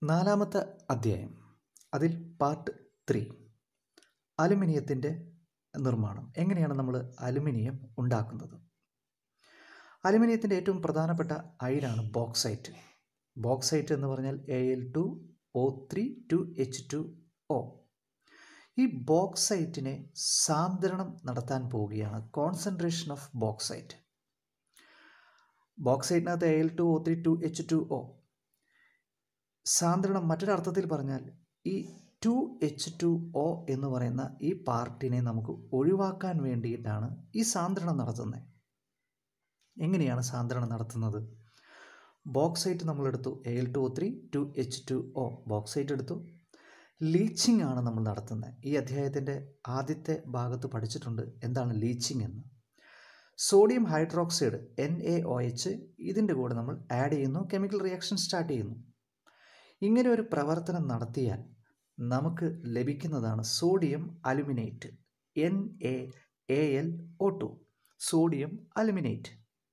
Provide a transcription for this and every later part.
നാലാമത്തെ അധ്യായം അതിൽ പാർട്ട് ത്രീ അലുമിനിയത്തിൻ്റെ നിർമ്മാണം എങ്ങനെയാണ് നമ്മൾ അലുമിനിയം ഉണ്ടാക്കുന്നത് അലുമിനിയത്തിൻ്റെ ഏറ്റവും പ്രധാനപ്പെട്ട അയിരാണ് ബോക്സൈറ്റ് ബോക്സൈറ്റ് എന്ന് പറഞ്ഞാൽ A L two O three two H two O ഈ ബോക്സൈറ്റിനെ സാന്ദ്രണം നടത്താൻ പോവുകയാണ് കോൺസെൻട്രേഷൻ ഓഫ് ബോക്സൈറ്റ് ബോക്സൈറ്റിനകത്ത് A L two O three two H two O സാന്ദ്രണം മറ്റൊരർത്ഥത്തിൽ പറഞ്ഞാൽ ഈ ടു എച്ച് ടു ഒ എന്ന് പറയുന്ന ഈ പാർട്ടിനെ നമുക്ക് ഒഴിവാക്കാൻ വേണ്ടിയിട്ടാണ് ഈ സാന്ദ്രണം നടത്തുന്നത് എങ്ങനെയാണ് സാന്ദ്രണം നടത്തുന്നത് ബോക്സൈറ്റ് നമ്മളെടുത്തു A L two O three two H two O bauxite എടുത്തു ലീച്ചിങ് ആണ് നമ്മൾ നടത്തുന്നത് ഈ അധ്യായത്തിൻ്റെ ആദ്യത്തെ ഭാഗത്ത് പഠിച്ചിട്ടുണ്ട് എന്താണ് ലീച്ചിങ് എന്ന് sodium hydroxide N A O H ഇതിൻ്റെ കൂടെ നമ്മൾ ആഡ് ചെയ്യുന്നു കെമിക്കൽ റിയാക്ഷൻ സ്റ്റാർട്ട് ചെയ്യുന്നു ഇങ്ങനെ ഒരു പ്രവർത്തനം നടത്തിയാൽ നമുക്ക് ലഭിക്കുന്നതാണ് sodium aluminate N A A L O two sodium aluminate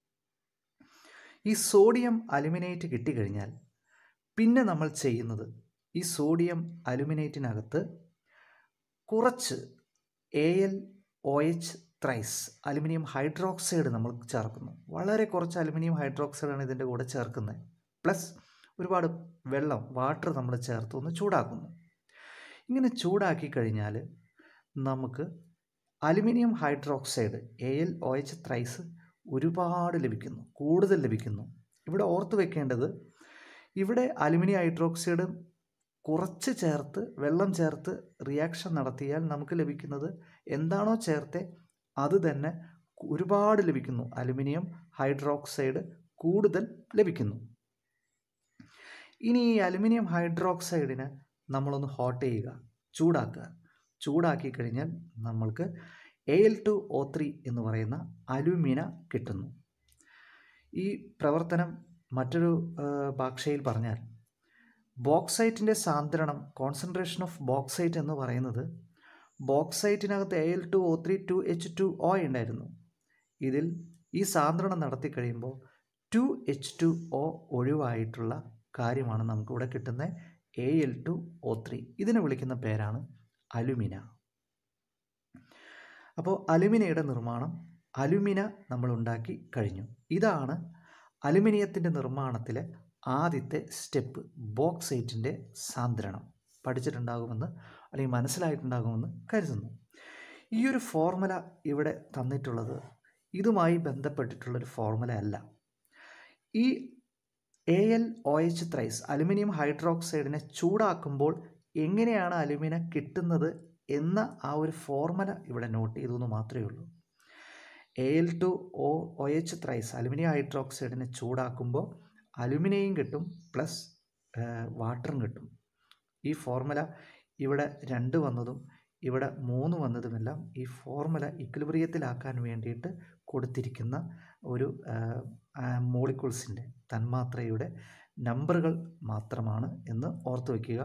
ഈ സോഡിയം അലുമിനേറ്റ് കിട്ടിക്കഴിഞ്ഞാൽ പിന്നെ നമ്മൾ ചെയ്യുന്നത് ഈ സോഡിയം അലുമിനേറ്റിനകത്ത് കുറച്ച് A L O H thrice aluminium hydroxide നമ്മൾ ചേർക്കുന്നു വളരെ കുറച്ച് അലുമിനിയം ഹൈഡ്രോക്സൈഡാണ് ഇതിൻ്റെ കൂടെ ചേർക്കുന്നത് പ്ലസ് ഒരുപാട് വെള്ളം വാട്ടർ നമ്മൾ ചേർത്ത് ഒന്ന് ചൂടാക്കുന്നു ഇങ്ങനെ ചൂടാക്കി കഴിഞ്ഞാൽ നമുക്ക് aluminium hydroxide A L O H thrice ഒരുപാട് ലഭിക്കുന്നു കൂടുതൽ ലഭിക്കുന്നു ഇവിടെ ഓർത്ത് വെക്കേണ്ടത് ഇവിടെ അലുമിനിയം ഹൈഡ്രോക്സൈഡ് കുറച്ച് ചേർത്ത് വെള്ളം ചേർത്ത് റിയാക്ഷൻ നടത്തിയാൽ നമുക്ക് ലഭിക്കുന്നത് എന്താണോ ചേർത്തെ അത് തന്നെ ഒരുപാട് ലഭിക്കുന്നു അലുമിനിയം ഹൈഡ്രോക്സൈഡ് കൂടുതൽ ലഭിക്കുന്നു ഇനി ഈ അലുമിനിയം ഹൈഡ്രോക്സൈഡിനെ നമ്മളൊന്ന് ഹോട്ട് ചെയ്യുക ചൂടാക്കുക ചൂടാക്കി കഴിഞ്ഞാൽ നമ്മൾക്ക് A L two O three എന്ന് പറയുന്ന അലുമിന കിട്ടുന്നു ഈ പ്രവർത്തനം മറ്റൊരു ഭാഷയിൽ പറഞ്ഞാൽ ബോക്സൈറ്റിൻ്റെ സാന്ദ്രണം കോൺസെൻട്രേഷൻ ഓഫ് ബോക്സൈറ്റ് എന്ന് പറയുന്നത് ബോക്സൈറ്റിനകത്ത് A L two O three two H two O ഉണ്ടായിരുന്നു ഇതിൽ ഈ സാന്ദ്രണം നടത്തി കഴിയുമ്പോൾ ടു എച്ച് ടു ഒ ഒഴിവായിട്ടുള്ള കാര്യമാണ് നമുക്കിവിടെ കിട്ടുന്ന A L two O three ഇതിനെ വിളിക്കുന്ന പേരാണ് അലുമിന അപ്പോൾ അലുമിനയുടെ നിർമ്മാണം അലുമിന നമ്മൾ ഉണ്ടാക്കി കഴിഞ്ഞു ഇതാണ് അലുമിനിയത്തിൻ്റെ നിർമ്മാണത്തിലെ ആദ്യത്തെ സ്റ്റെപ്പ് ബോക്സൈറ്റിൻ്റെ സാന്ദ്രണം പഠിച്ചിട്ടുണ്ടാകുമെന്ന് അല്ലെങ്കിൽ മനസ്സിലായിട്ടുണ്ടാകുമെന്ന് കരുതുന്നു ഈ ഒരു ഫോർമുല ഇവിടെ തന്നിട്ടുള്ളത് ഇതുമായി ബന്ധപ്പെട്ടിട്ടുള്ളൊരു ഫോർമുല അല്ല ഈ A L O H thrice aluminium ഹൈഡ്രോക്സൈഡിനെ ചൂടാക്കുമ്പോൾ എങ്ങനെയാണ് അലുമിന കിട്ടുന്നത് എന്ന ആ ഒരു ഫോർമുല ഇവിടെ നോട്ട് ചെയ്തു എന്ന് മാത്രമേ ഉള്ളൂ A L two O O H thrice aluminium ഹൈഡ്രോക്സൈഡിനെ ചൂടാക്കുമ്പോൾ അലുമിനിയം കിട്ടും പ്ലസ് വാട്ടറും കിട്ടും ഈ ഫോർമുല ഇവിടെ രണ്ട് വന്നതും ഇവിടെ മൂന്ന് വന്നതുമെല്ലാം ഈ ഫോർമുല ഇക്വിലിബ്രിയത്തിലാക്കാൻ വേണ്ടിയിട്ട് കൊടുത്തിരിക്കുന്ന ഒരു മോളിക്യൂൾസിൻ്റെ തന്മാത്രയുടെ നമ്പറുകൾ മാത്രമാണ് എന്ന് ഓർത്തു വയ്ക്കുക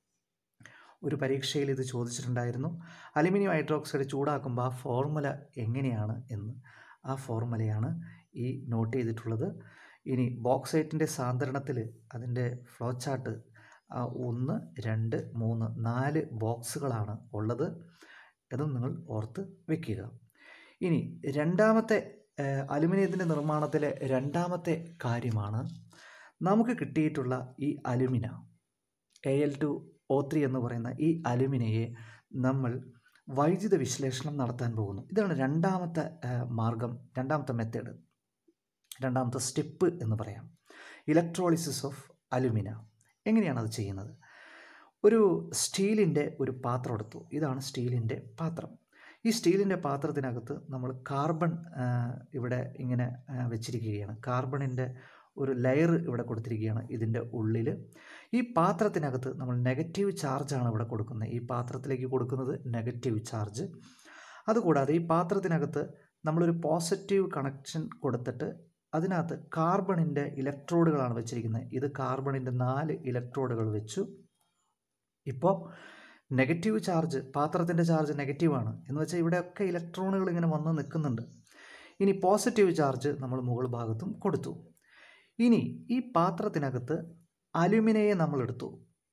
ഒരു പരീക്ഷയിൽ ഇത് ചോദിച്ചിട്ടുണ്ടായിരുന്നു അലുമിനിയം ഹൈഡ്രോക്സൈഡ് ചൂടാക്കുമ്പോൾ ആ ഫോർമുല എങ്ങനെയാണ് എന്ന് ആ ഫോർമുലയാണ് ഈ നോട്ട് ചെയ്തിട്ടുള്ളത് ഇനി ബോക്സൈറ്റിൻ്റെ സാന്ദ്രണത്തിൽ അതിൻ്റെ ഫ്ലോ ചാർട്ട് ഒന്ന് രണ്ട് മൂന്ന് നാല് ബോക്സുകളാണ് ഉള്ളത് അതും നിങ്ങൾ ഓർത്ത് വെക്കുക ഇനി രണ്ടാമത്തെ അലുമിനിയത്തിൻ്റെ നിർമ്മാണത്തിലെ രണ്ടാമത്തെ കാര്യമാണ് നമുക്ക് കിട്ടിയിട്ടുള്ള ഈ alumina A L two O three എന്ന് പറയുന്ന ഈ അലുമിനയെ നമ്മൾ വൈദ്യുത വിശ്ലേഷണം നടത്താൻ പോകുന്നു ഇതാണ് രണ്ടാമത്തെ മാർഗം രണ്ടാമത്തെ മെത്തേഡ് രണ്ടാമത്തെ സ്റ്റെപ്പ് എന്ന് പറയാം ഇലക്ട്രോളിസിസ് ഓഫ് അലുമിന എങ്ങനെയാണ് അത് ചെയ്യുന്നത് ഒരു സ്റ്റീലിൻ്റെ ഒരു പാത്രം എടുത്തു ഇതാണ് സ്റ്റീലിൻ്റെ പാത്രം ഈ സ്റ്റീലിൻ്റെ പാത്രത്തിനകത്ത് നമ്മൾ കാർബൺ ഇവിടെ ഇങ്ങനെ വെച്ചിരിക്കുകയാണ് കാർബണിൻ്റെ ഒരു ലെയർ ഇവിടെ കൊടുത്തിരിക്കുകയാണ് ഇതിൻ്റെ ഉള്ളിൽ ഈ പാത്രത്തിനകത്ത് നമ്മൾ നെഗറ്റീവ് ചാർജാണ് ഇവിടെ കൊടുക്കുന്നത് ഈ പാത്രത്തിലേക്ക് കൊടുക്കുന്നത് നെഗറ്റീവ് ചാർജ് അതുകൂടാതെ ഈ പാത്രത്തിനകത്ത് നമ്മളൊരു പോസിറ്റീവ് കണക്ഷൻ കൊടുത്തിട്ട് അതിനകത്ത് കാർബണിൻ്റെ ഇലക്ട്രോഡുകളാണ് വെച്ചിരിക്കുന്നത് ഇത് കാർബണിൻ്റെ നാല് ഇലക്ട്രോഡുകൾ വെച്ചു ഇപ്പോൾ നെഗറ്റീവ് ചാർജ് പാത്രത്തിൻ്റെ ചാർജ് നെഗറ്റീവാണ് എന്ന് വെച്ചാൽ ഇവിടെയൊക്കെ ഇലക്ട്രോണുകൾ ഇങ്ങനെ വന്ന് നിൽക്കുന്നുണ്ട് ഇനി പോസിറ്റീവ് ചാർജ് നമ്മൾ മുകൾ ഭാഗത്തും കൊടുത്തു ഇനി ഈ പാത്രത്തിനകത്ത് അലുമിനയെ നമ്മൾ എടുത്തു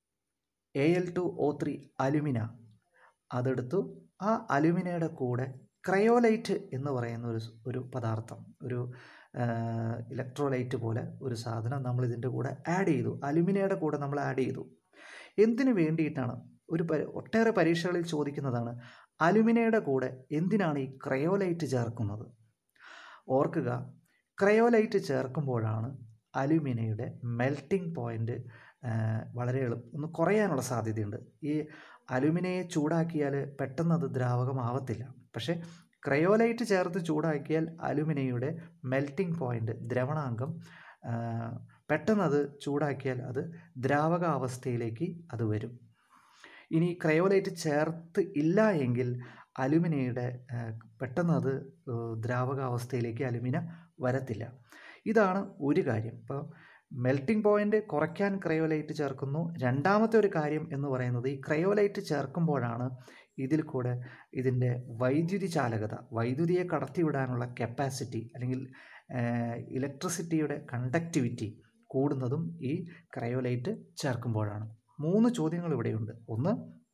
A L two O three alumina അതെടുത്തു ആ അലുമിനയുടെ കൂടെ ക്രയോലൈറ്റ് എന്ന് പറയുന്ന ഒരു ഒരു പദാർത്ഥം ഒരു ഇലക്ട്രോലൈറ്റ് പോലെ ഒരു സാധനം നമ്മൾ ഇതിൻ്റെ കൂടെ ആഡ് ചെയ്തു അലുമിനയുടെ കൂടെ നമ്മൾ ആഡ് ചെയ്തു എന്തിനു വേണ്ടിയിട്ടാണ് ഒരു പ ഒട്ടേറെ പരീക്ഷകളിൽ ചോദിക്കുന്നതാണ് അലുമിനയുടെ കൂടെ എന്തിനാണ് ഈ ക്രയോലൈറ്റ് ചേർക്കുന്നത് ഓർക്കുക ക്രയോലൈറ്റ് ചേർക്കുമ്പോഴാണ് അലുമിനയുടെ മെൽറ്റിംഗ് പോയിൻ്റ് വളരെ എളുപ്പം ഒന്ന് കുറയാനുള്ള സാധ്യതയുണ്ട് ഈ അലുമിനയെ ചൂടാക്കിയാൽ പെട്ടെന്ന് അത് ദ്രാവകമാവത്തില്ല പക്ഷേ ക്രയോലൈറ്റ് ചേർത്ത് ചൂടാക്കിയാൽ അലുമിനയുടെ മെൽറ്റിംഗ് പോയിൻ്റ് ദ്രവണാങ്കം പെട്ടെന്ന് അത് ചൂടാക്കിയാൽ അത് ദ്രാവക അവസ്ഥയിലേക്ക് അത് വരും ഇനി ക്രയോലൈറ്റ് ചേർത്ത് ഇല്ല എങ്കിൽ അലുമിനയുടെ പെട്ടെന്ന് അത് ദ്രാവകാവസ്ഥയിലേക്ക് അലുമിന വരത്തില്ല ഇതാണ് ഒരു കാര്യം ഇപ്പോൾ മെൽറ്റിംഗ് പോയിൻ്റ് കുറയ്ക്കാൻ ക്രയോലൈറ്റ് ചേർക്കുന്നു രണ്ടാമത്തെ ഒരു കാര്യം എന്ന് പറയുന്നത് ഈ ക്രയോലൈറ്റ് ചേർക്കുമ്പോഴാണ് ഇതിൽ കൂടെ ഇതിൻ്റെ വൈദ്യുതി ചാലകത വൈദ്യുതിയെ കടത്തിവിടാനുള്ള കപ്പാസിറ്റി അല്ലെങ്കിൽ ഇലക്ട്രിസിറ്റിയുടെ കണ്ടക്ടിവിറ്റി കൂടുന്നതും ഈ ക്രയോലൈറ്റ് ചേർക്കുമ്പോഴാണ് മൂന്ന് ചോദ്യങ്ങൾ ഇവിടെയുണ്ട് ഒന്ന്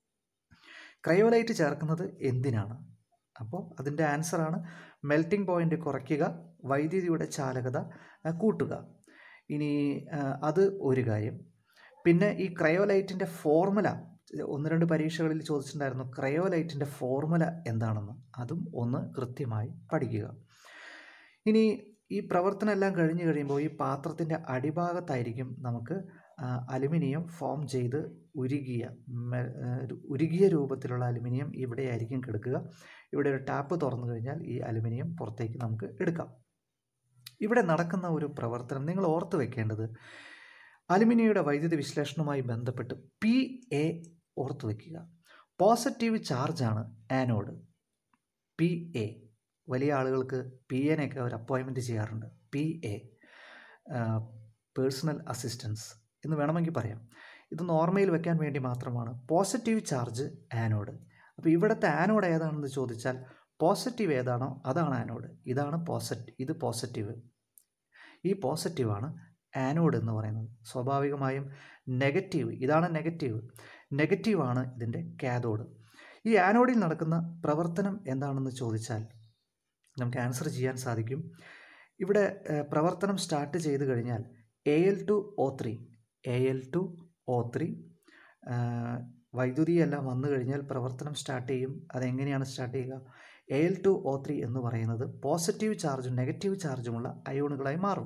ക്രയോലൈറ്റ് ചേർക്കുന്നത് എന്തിനാണ് അപ്പോൾ അതിൻ്റെ ആൻസറാണ് മെൽറ്റിംഗ് പോയിൻ്റ് കുറയ്ക്കുക വൈദ്യുതിയുടെ ചാലകത കൂട്ടുക ഇനി അത് ഒരു കാര്യം പിന്നെ ഈ ക്രയോലൈറ്റിൻ്റെ ഫോർമുല ഒന്ന് രണ്ട് പരീക്ഷകളിൽ ചോദിച്ചിട്ടുണ്ടായിരുന്നു ക്രയോലൈറ്റിൻ്റെ ഫോർമുല എന്താണെന്ന് അതും ഒന്ന് കൃത്യമായി പഠിക്കുക ഇനി ഈ പ്രവർത്തനം എല്ലാം കഴിഞ്ഞ് കഴിയുമ്പോൾ ഈ പാത്രത്തിൻ്റെ അടിഭാഗത്തായിരിക്കും നമുക്ക് അലുമിനിയം ഫോം ചെയ്ത് ഉരുകിയ ഉരുകിയ രൂപത്തിലുള്ള അലുമിനിയം ഇവിടെയായിരിക്കും കിടക്കുക ഇവിടെ ഒരു ടാപ്പ് തുറന്നു കഴിഞ്ഞാൽ ഈ അലുമിനിയം പുറത്തേക്ക് നമുക്ക് എടുക്കാം ഇവിടെ നടക്കുന്ന ഒരു പ്രവർത്തനം നിങ്ങൾ ഓർത്ത് വെക്കേണ്ടത് അലുമിനിയയുടെ വൈദ്യുതി വിശ്ലേഷണവുമായി ബന്ധപ്പെട്ട് പി എ ഓർത്ത് വയ്ക്കുക പോസിറ്റീവ് ചാർജാണ് ആനോഡ് പി എ വലിയ ആളുകൾക്ക് പി എനൊക്കെ ഒരു അപ്പോയിൻമെൻറ്റ് ചെയ്യാറുണ്ട് പി എ പേഴ്സണൽ അസിസ്റ്റൻസ് എന്ന് വേണമെങ്കിൽ പറയാം ഇത് നോർമയിൽ വെക്കാൻ വേണ്ടി മാത്രമാണ് പോസിറ്റീവ് ചാർജ് ആനോഡ് അപ്പോൾ ഇവിടുത്തെ ആനോഡ് ഏതാണെന്ന് ചോദിച്ചാൽ പോസിറ്റീവ് ഏതാണോ അതാണ് ആനോഡ് ഇതാണ് പോസിറ്റ് ഇത് പോസിറ്റീവ് ഈ പോസിറ്റീവാണ് ആനോഡ് എന്ന് പറയുന്നത് സ്വാഭാവികമായും നെഗറ്റീവ് ഇതാണ് നെഗറ്റീവ് നെഗറ്റീവാണ് ഇതിൻ്റെ കാഥോഡ് ഈ ആനോഡിൽ നടക്കുന്ന പ്രവർത്തനം എന്താണെന്ന് ചോദിച്ചാൽ നമുക്ക് ആൻസർ ചെയ്യാൻ സാധിക്കും ഇവിടെ പ്രവർത്തനം സ്റ്റാർട്ട് ചെയ്ത് കഴിഞ്ഞാൽ A L two O three A L two O three വൈദ്യുതിയെല്ലാം വന്നു കഴിഞ്ഞാൽ പ്രവർത്തനം സ്റ്റാർട്ട് ചെയ്യും അതെങ്ങനെയാണ് സ്റ്റാർട്ട് ചെയ്യുക A L two O three എന്ന് പറയുന്നത് പോസിറ്റീവ് ചാർജും നെഗറ്റീവ് ചാർജുമുള്ള അയോണുകളായി മാറും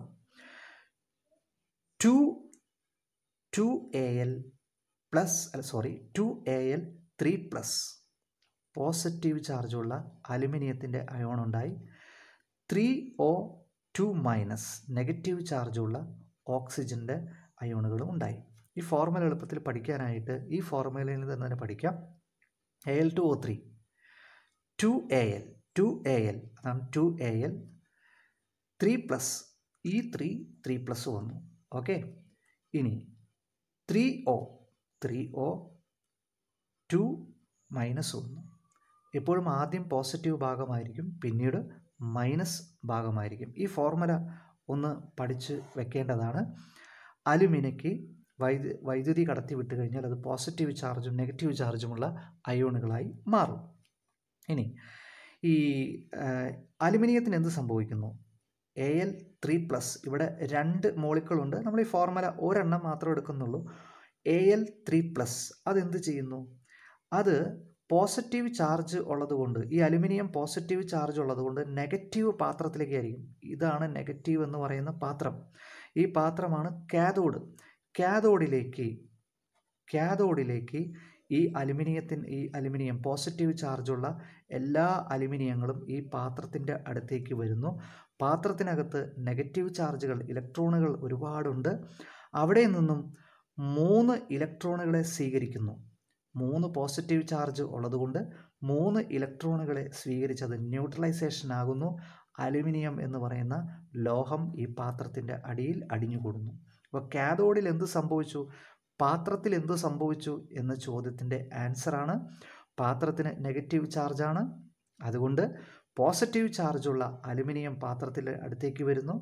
two two A L plus അല്ല sorry two A L three plus positive ചാർജുള്ള അലുമിനിയത്തിൻ്റെ അയോൺ ഉണ്ടായി three O two minus negative ചാർജുള്ള ഓക്സിജൻ്റെ അയോണുകളും ഉണ്ടായി ഈ ഫോർമുല എളുപ്പത്തിൽ പഠിക്കാനായിട്ട് ഈ ഫോർമുലയിൽ നിന്ന് തന്നെ പഠിക്കാം A L two O three two A L two A L അതാണ് two A L three plus ഈ ത്രീ ത്രീ പ്ലസ് വന്നു ഓക്കെ ഇനി three O three O two minus ഒന്ന് എപ്പോഴും ആദ്യം പോസിറ്റീവ് ഭാഗമായിരിക്കും പിന്നീട് മൈനസ് ഭാഗമായിരിക്കും ഈ ഫോർമുല ഒന്ന് പഠിച്ച് വെക്കേണ്ടതാണ് അലുമിനയ്ക്ക് വൈദ്യു വൈദ്യുതി കടത്തി വിട്ട് കഴിഞ്ഞാൽ അത് പോസിറ്റീവ് ചാർജും നെഗറ്റീവ് ചാർജുമുള്ള അയോണുകളായി മാറും ഇനി ഈ അലുമിനിയത്തിന് എന്ത് സംഭവിക്കുന്നു എ എൽ ത്രീ പ്ലസ് ഇവിടെ രണ്ട് മോളിക്കളുണ്ട് നമ്മൾ ഈ ഫോർമുല ഒരെണ്ണം മാത്രം എടുക്കുന്നുള്ളൂ എ എൽ ത്രീ പ്ലസ് അതെന്ത് ചെയ്യുന്നു അത് പോസിറ്റീവ് ചാർജ് ഉള്ളതുകൊണ്ട് ഈ അലുമിനിയം പോസിറ്റീവ് ചാർജ് ഉള്ളതുകൊണ്ട് നെഗറ്റീവ് പാത്രത്തിലേക്ക് ആയിരിക്കും ഇതാണ് നെഗറ്റീവ് എന്ന് പറയുന്ന പാത്രം ഈ പാത്രമാണ് കാഥോഡ് കാഥോഡിലേക്ക് കാഥോഡിലേക്ക് ഈ അലുമിനിയത്തിന് ഈ അലുമിനിയം പോസിറ്റീവ് ചാർജുള്ള എല്ലാ അലുമിനിയങ്ങളും ഈ പാത്രത്തിൻ്റെ അടുത്തേക്ക് വരുന്നു പാത്രത്തിനകത്ത് നെഗറ്റീവ് ചാർജുകൾ ഇലക്ട്രോണുകൾ ഒരുപാടുണ്ട് അവിടെ നിന്നും മൂന്ന് ഇലക്ട്രോണുകളെ സ്വീകരിക്കുന്നു മൂന്ന് പോസിറ്റീവ് ചാർജ് ഉള്ളതുകൊണ്ട് മൂന്ന് ഇലക്ട്രോണുകളെ സ്വീകരിച്ചത് ന്യൂട്രലൈസേഷൻ ആകുന്നു അലുമിനിയം എന്ന് പറയുന്ന ലോഹം ഈ പാത്രത്തിൻ്റെ അടിയിൽ അടിഞ്ഞുകൂടുന്നു അപ്പോൾ കാഥോഡിൽ എന്ത് സംഭവിച്ചു പാത്രത്തിൽ എന്ത് സംഭവിച്ചു എന്ന ചോദ്യത്തിൻ്റെ ആൻസറാണ് പാത്രത്തിന് നെഗറ്റീവ് ചാർജാണ് അതുകൊണ്ട് പോസിറ്റീവ് ചാർജുള്ള അലുമിനിയം പാത്രത്തിൽ അടുത്തേക്ക് വരുന്നു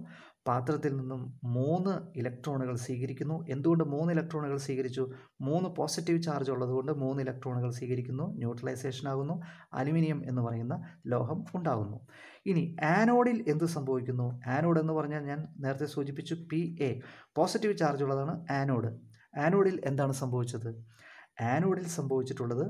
പാത്രത്തിൽ നിന്നും മൂന്ന് ഇലക്ട്രോണുകൾ സ്വീകരിക്കുന്നു എന്തുകൊണ്ട് മൂന്ന് ഇലക്ട്രോണുകൾ സ്വീകരിച്ചു മൂന്ന് പോസിറ്റീവ് ചാർജ് ഉള്ളതുകൊണ്ട് മൂന്ന് ഇലക്ട്രോണുകൾ സ്വീകരിക്കുന്നു ന്യൂട്രലൈസേഷൻ ആകുന്നു അലുമിനിയം എന്ന് പറയുന്ന ലോഹം ഉണ്ടാകുന്നു ഇനി ആനോഡിൽ എന്ത് സംഭവിക്കുന്നു ആനോഡ് എന്ന് പറഞ്ഞാൽ ഞാൻ നേരത്തെ സൂചിപ്പിച്ചു പി എ പോസിറ്റീവ് ചാർജ് ഉള്ളതാണ് ആനോഡ് ആനോഡിൽ എന്താണ് സംഭവിച്ചത് ആനോഡിൽ സംഭവിച്ചിട്ടുള്ളത്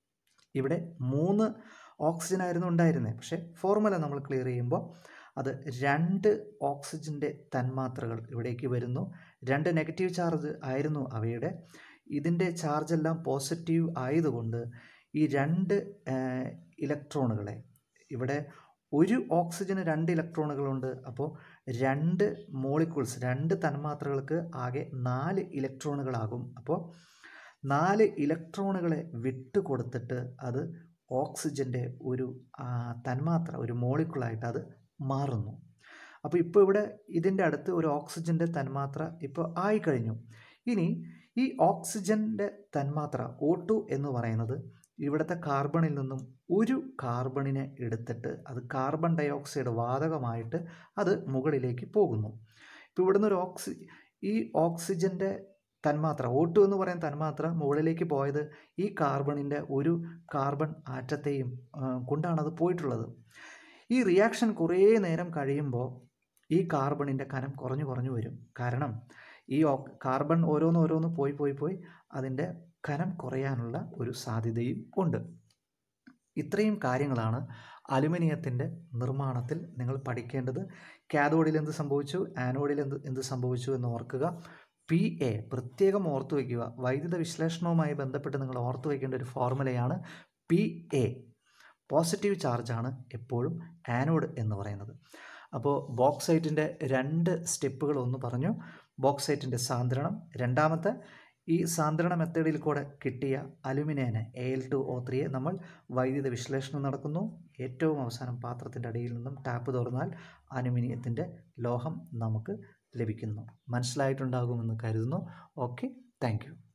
ഇവിടെ മൂന്ന് ഓക്സിജൻ ആയിരുന്നു ഉണ്ടായിരുന്നത് പക്ഷേ ഫോർമുല നമ്മൾ ക്ലിയർ ചെയ്യുമ്പോൾ അത് രണ്ട് ഓക്സിജൻ്റെ തന്മാത്രകൾ ഇവിടേക്ക് വരുന്നു രണ്ട് നെഗറ്റീവ് ചാർജ് ആയിരുന്നു അവയുടെ ഇതിൻ്റെ ചാർജെല്ലാം പോസിറ്റീവ് ആയതുകൊണ്ട് ഈ രണ്ട് ഇലക്ട്രോണുകളെ ഇവിടെ ഒരു ഓക്സിജന് രണ്ട് ഇലക്ട്രോണുകളുണ്ട് അപ്പോൾ രണ്ട് മോളിക്യൂൾസ് രണ്ട് തന്മാത്രകൾക്ക് ആകെ നാല് ഇലക്ട്രോണുകളാകും അപ്പോൾ നാല് ഇലക്ട്രോണുകളെ വിട്ട് കൊടുത്തിട്ട് അത് ഓക്സിജൻ്റെ ഒരു തന്മാത്ര ഒരു മോളിക്കുളായിട്ട് അത് മാറുന്നു അപ്പോൾ ഇപ്പോൾ ഇവിടെ ഇതിൻ്റെ അടുത്ത് ഒരു ഓക്സിജൻ്റെ തന്മാത്ര ഇപ്പോൾ ആയിക്കഴിഞ്ഞു ഇനി ഈ ഓക്സിജൻ്റെ തന്മാത്ര ഓ ടു എന്ന് പറയുന്നത് ഇവിടുത്തെ കാർബണിൽ നിന്നും ഒരു കാർബണിനെ എടുത്തിട്ട് അത് കാർബൺ ഡൈ ഓക്സൈഡ് വാതകമായിട്ട് അത് മുകളിലേക്ക് പോകുന്നു ഇപ്പോൾ ഇവിടുന്ന് ഒരു ഓക്സി ഈ ഓക്സിജൻ്റെ തന്മാത്ര ഓ ടു എന്ന് പറയുന്ന തന്മാത്ര മുകളിലേക്ക് പോയത് ഈ കാർബണിൻ്റെ ഒരു കാർബൺ ആറ്റത്തെയും കൊണ്ടാണ് അത് പോയിട്ടുള്ളത് ഈ റിയാക്ഷൻ കുറേ നേരം കഴിയുമ്പോൾ ഈ കാർബണിൻ്റെ കനം കുറഞ്ഞു കുറഞ്ഞു വരും കാരണം ഈ കാർബൺ ഓരോന്ന് ഓരോന്ന് പോയി പോയി പോയി അതിൻ്റെ കനം കുറയാനുള്ള ഒരു സാധ്യതയും ഉണ്ട് ഇത്രയും കാര്യങ്ങളാണ് അലുമിനിയത്തിൻ്റെ നിർമ്മാണത്തിൽ നിങ്ങൾ പഠിക്കേണ്ടത് കാഥോഡിൽ എന്ത് സംഭവിച്ചു ആനോഡിൽ എന്ത് എന്ത് സംഭവിച്ചു എന്ന് ഓർക്കുക പി എ പ്രത്യേകം ഓർത്തു വയ്ക്കുക വൈദ്യുത വിശ്ലേഷണവുമായി ബന്ധപ്പെട്ട് നിങ്ങൾ ഓർത്തു വയ്ക്കേണ്ട ഒരു ഫോർമുലയാണ് പി എ പോസിറ്റീവ് ചാർജാണ് എപ്പോഴും ആനോഡ് എന്ന് പറയുന്നത് അപ്പോൾ ബോക്സൈറ്റിൻ്റെ രണ്ട് സ്റ്റെപ്പുകൾ ഒന്ന് പറഞ്ഞു ബോക്സൈറ്റിൻ്റെ സാന്ദ്രണം രണ്ടാമത്തെ ഈ സാന്ദ്രണ മെത്തേഡിൽ കൂടെ കിട്ടിയ അലുമിനിയനെ എ എൽ ടു ഒ ത്രീയെ നമ്മൾ വൈദ്യുത വിശ്ലേഷണം നടക്കുന്നു ഏറ്റവും അവസാനം പാത്രത്തിൻ്റെ അടിയിൽ നിന്നും ടാപ്പ് തുറന്നാൽ അലുമിനിയത്തിൻ്റെ ലോഹം നമുക്ക് ലഭിക്കുന്നു മനസ്സിലായിട്ടുണ്ടാകുമെന്ന് കരുതുന്നു ഓക്കെ താങ്ക്